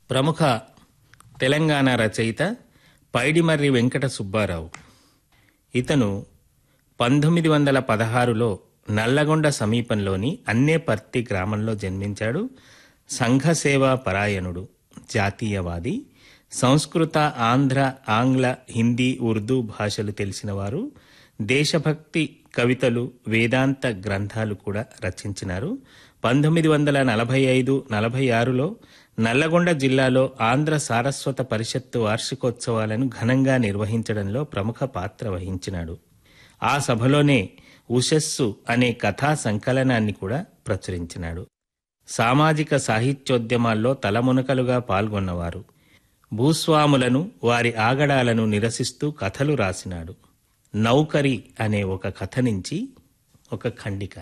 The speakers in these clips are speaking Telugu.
ప్రముఖ తెలంగాణ రచయిత పైడిమర్రి వెంకట సుబ్బారావు ఇతను పంతొమ్మిది వందల పదహారులో నల్లగొండ సమీపంలోని అన్నేపర్తి గ్రామంలో జన్మించాడు సంఘసేవా పరాయణుడు జాతీయవాది సంస్కృత ఆంధ్ర ఆంగ్ల హిందీ ఉర్దూ భాషలు తెలిసినవారు దేశభక్తి కవితలు వేదాంత గ్రంథాలు కూడా రచించినారు పంతొమ్మిది వందల నలభై ఐదు నలభై ఆరులో నల్లగొండ జిల్లాలో ఆంధ్ర సారస్వత పరిషత్తు వార్షికోత్సవాలను ఘనంగా నిర్వహించడంలో ప్రముఖ పాత్ర వహించినాడు ఆ సభలోనే ఉషస్సు అనే కథా సంకలనాన్ని కూడా ప్రచురించినాడు సామాజిక సాహిత్యోద్యమాల్లో తలమునకలుగా పాల్గొన్నవారు భూస్వాములను వారి ఆగడాలను నిరసిస్తూ కథలు రాసినాడు నౌకరి అనే ఒక కథ నుంచి ఒక ఖండిక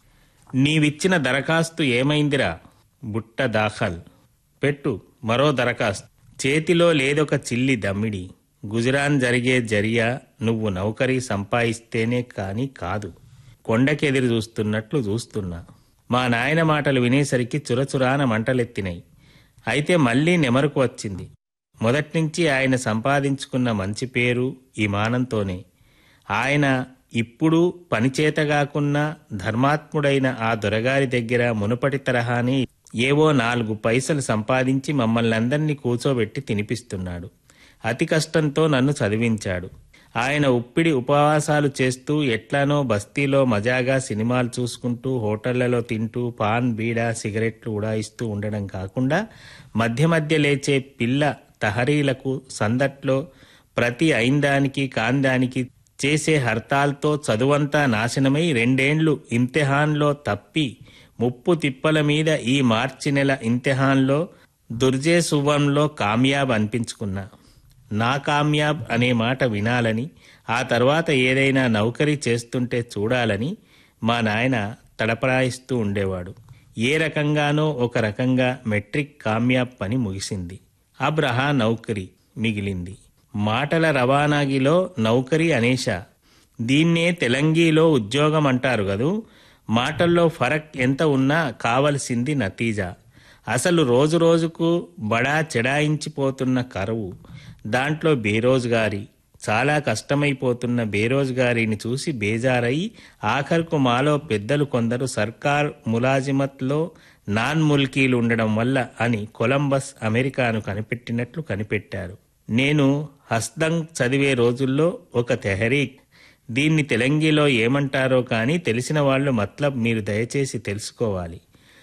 నీవిచ్చిన దరఖాస్తు ఏమైందిరా బుట్ట దాఖల్ పెట్టు మరో దరఖాస్తు చేతిలో లేదొక చిల్లి దమ్మిడి గుజరాన్ జరిగే జరియా నువ్వు నౌకరీ సంపాదిస్తేనే కాని కాదు కొండకెదిరి చూస్తున్నట్లు చూస్తున్నా మా నాయన మాటలు వినేసరికి చురచురాన మంటలెత్తినాయి అయితే మళ్ళీ నెమరుకు వచ్చింది మొదట్నుంచి ఆయన సంపాదించుకున్న మంచి పేరు ఈ మానంతోనే ఆయన ఇప్పుడు పనిచేతగాకున్నా ధర్మాత్ముడైన ఆ దొరగారి దగ్గర మునుపటి తరహాని ఏవో నాలుగు పైసలు సంపాదించి మమ్మల్ని అందరినీ కూచోబెట్టి తినిపిస్తున్నాడు అతి కష్టంతో నన్ను చదివించాడు ఆయన ఉప్పిడి ఉపవాసాలు చేస్తూ ఎట్లానో బస్తీలో మజాగా సినిమాలు చూసుకుంటూ హోటళ్లలో తింటూ పాన్ బీడా సిగరెట్లు ఉడాయిస్తూ ఉండడం కాకుండా మధ్య మధ్య లేచే పిల్ల తహరీలకు సందట్లో ప్రతి ఐందానికి కాందానికి చేసే హర్తాల్తో చదువంతా నాశనమై రెండేండ్లు ఇమ్తిహాన్లో తప్పి ముప్పు తిప్పల మీద ఈ మార్చి నెల ఇమ్తిహాన్లో దుర్జే సువ్వంలో కామ్యాబ్ అనిపించుకున్నా నా కామ్యాబ్ అనే మాట వినాలని ఆ తర్వాత ఏదైనా నౌకరీ చేస్తుంటే చూడాలని మా నాయన తడపడాయిస్తూ ఉండేవాడు ఏ రకంగానో ఒక రకంగా మెట్రిక్ కామ్యాబ్ పని ముగిసింది అబ్రహా నౌకరీ మిగిలింది మాటల రవాణాగిలో నౌకరీ అనేషా దీన్నే తెలంగీలో ఉద్యోగం అంటారు గదు మాటల్లో ఫరక్ ఎంత ఉన్నా కావలసింది నతీజా అసలు రోజు రోజుకు బడా చెడాయించిపోతున్న కరువు దాంట్లో బేరోజ్గారి చాలా కష్టమైపోతున్న బేరోజ్గారీని చూసి బేజారై ఆఖరుకు మాలో పెద్దలు కొందరు సర్కార్ ములాజిమత్లో నాన్ ముల్కీలు ఉండడం వల్ల అని కొలంబస్ అమెరికాను కనిపెట్టినట్లు కనిపెట్టారు నేను హస్దంగ్ చదివే రోజుల్లో ఒక తెహరీక్ దీన్ని తెలంగిలో ఏమంటారో కానీ తెలిసిన వాళ్ళు మత్లబ్ మీరు దయచేసి తెలుసుకోవాలి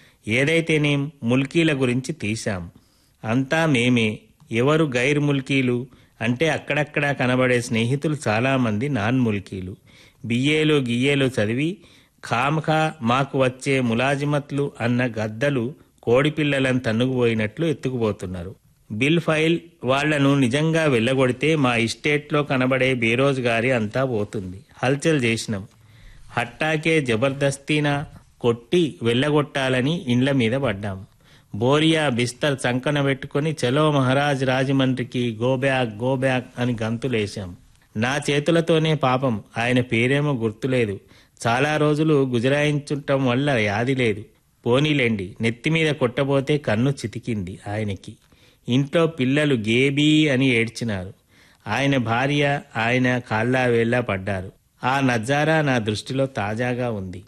ఏదైతేనేం ముల్కీల గురించి తీశాం అంతా మేమే ఎవరు గైర్ ముల్కీలు అంటే అక్కడక్కడా కనబడే స్నేహితులు చాలామంది నాన్ ముల్కీలు బిఏలు గియ్యేలు చదివి ఖామఖా మాకు వచ్చే ములాజిమత్లు అన్న గద్దలు కోడిపిల్లలను తన్నుకుపోయినట్లు ఎత్తుకుపోతున్నారు బిల్ ఫైల్ వాళ్లను నిజంగా వెళ్ళగొడితే మా ఇస్టేట్లో కనబడే బేరోజ్గారి అంతా పోతుంది హల్చల్ చేసినాం హట్టాకే జబర్దస్తీనా కొట్టి వెళ్ళగొట్టాలని ఇండ్ల మీద పడ్డాం బోరియా బిస్తర్ చంకన పెట్టుకుని చలో మహారాజ్ రాజమండ్రికి గో బ్యాక్ గో బ్యాక్ అని గంతులేశాం నా చేతులతోనే పాపం ఆయన పేరేమో గుర్తులేదు చాలా రోజులు గుజరాయించుంటం వల్ల యాది లేదు పోనీలేండి నెత్తి మీద కొట్టబోతే కన్ను చితికింది ఆయనకి ఇంట్లో పిల్లలు గేబీ అని ఏడ్చినారు ఆయన భార్య ఆయన కాళ్ళా వేళ్ళ పడ్డారు ఆ నజారా నా దృష్టిలో తాజాగా ఉంది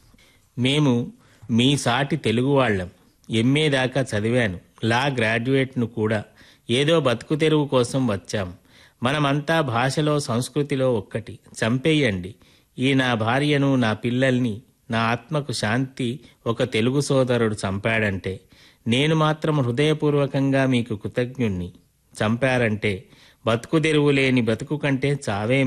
మేము మీ సాటి తెలుగు వాళ్ళం ఎంఏ దాకా చదివాను లా గ్రాడ్యుయేట్ను కూడా ఏదో బతుకు తెరువు కోసం వచ్చాం మనమంతా భాషలో సంస్కృతిలో ఒక్కటి చంపేయండి ఈ నా భార్యను నా పిల్లల్ని నా ఆత్మకు శాంతి ఒక తెలుగు సోదరుడు చంపాడంటే నేను మాత్రం హృదయపూర్వకంగా మీకు కృతజ్ఞుణ్ణి చంపారంటే బతుకు తెరువు లేని బతుకు కంటే చావే